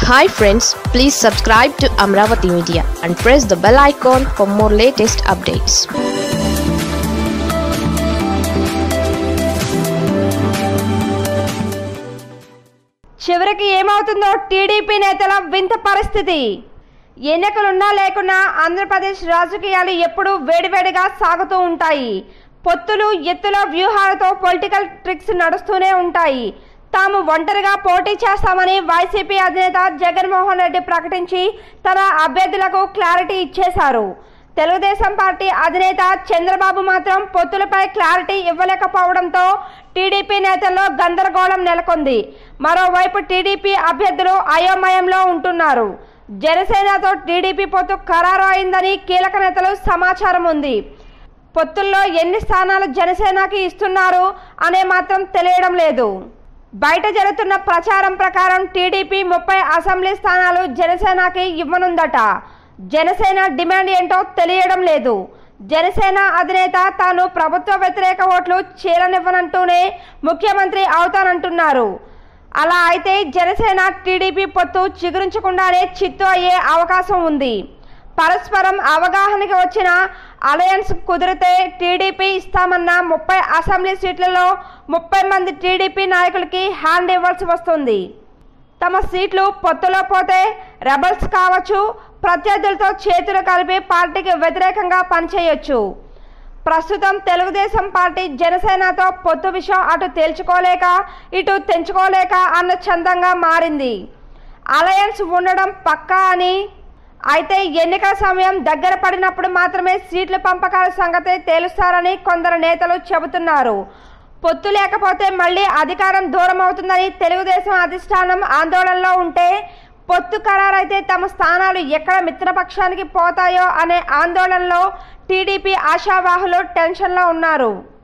hi friends please subscribe to Amaravati media and press the bell icon for more latest updates చివరికి ఏమవుతుందో TDP నేతల వింత పరిస్థితి ఎన్నికలున్నా లేకున్నా ఆంధ్రప్రదేశ్ రాజకీయాలు ఎప్పుడూ వేడివేడిగా సాగుతూ ఉంటాయి పొత్తులు ఎత్తుల వ్యూహాలతో పొలిటికల్ ట్రిక్స్ నడుస్తూనే ఉంటాయి తాము ఒంటరిగా పోటీ చేస్తామని వైసీపీ అధినేత జగన్మోహన్ రెడ్డి ప్రకటించి తన అభ్యర్థులకు క్లారిటీ ఇచ్చేశారు తెలుగుదేశం పార్టీ అధినేత చంద్రబాబు మాత్రం పొత్తులపై క్లారిటీ ఇవ్వలేకపోవడంతో టీడీపీ నేతల్లో గందరగోళం నెలకొంది మరోవైపు టీడీపీ అభ్యర్థులు అయోమయంలో ఉంటున్నారు జనసేనతో టీడీపీ పొత్తు ఖరారు అయిందని కీలక నేతలు సమాచారం ఉంది పొత్తుల్లో ఎన్ని స్థానాలు జనసేనకి ఇస్తున్నారు అనే మాత్రం తెలియడం లేదు బయట జరుగుతున్న ప్రచారం ప్రకారం టీడీపీ ముప్పై అసెంబ్లీ స్థానాలు జనసేనకి ఇవ్వనుందట జనసేన డిమాండ్ ఏంటో తెలియడం లేదు జనసేన అధినేత తాను ప్రభుత్వ వ్యతిరేక ఓట్లు చీలనివ్వనంటూనే ముఖ్యమంత్రి అవుతానంటున్నారు అలా అయితే జనసేన టీడీపీ పొత్తు చిగురించకుండానే చిత్తు అయ్యే అవకాశం ఉంది పరస్పరం అవగాహనకి వచ్చిన అలయన్స్ కుదిరితే టీడీపీ ఇస్తామన్న ముప్పై అసెంబ్లీ సీట్లలో ముప్పై మంది టీడీపీ నాయకులకి హ్యాండ్ ఇవ్వాల్సి వస్తుంది తమ సీట్లు పొత్తులో పోతే రెబల్స్ కావచ్చు ప్రత్యర్థులతో చేతులు కలిపి పార్టీకి వ్యతిరేకంగా పనిచేయొచ్చు ప్రస్తుతం తెలుగుదేశం పార్టీ జనసేనతో పొత్తు విషయం అటు తేల్చుకోలేక ఇటు తెంచుకోలేక అన్న చందంగా మారింది అలయన్స్ ఉండడం పక్కా అని అయితే ఎన్నికల సమయం దగ్గర పడినప్పుడు మాత్రమే సీట్ల పంపకాల సంగతి తేలుస్తారని కొందరు నేతలు చెబుతున్నారు పొత్తు లేకపోతే మళ్ళీ అధికారం దూరం అవుతుందని తెలుగుదేశం అధిష్టానం ఆందోళనలో ఉంటే పొత్తు ఖరారైతే తమ స్థానాలు ఎక్కడ మిత్రపక్షానికి పోతాయో అనే ఆందోళనలో టీడీపీ ఆశావాహులు టెన్షన్లో ఉన్నారు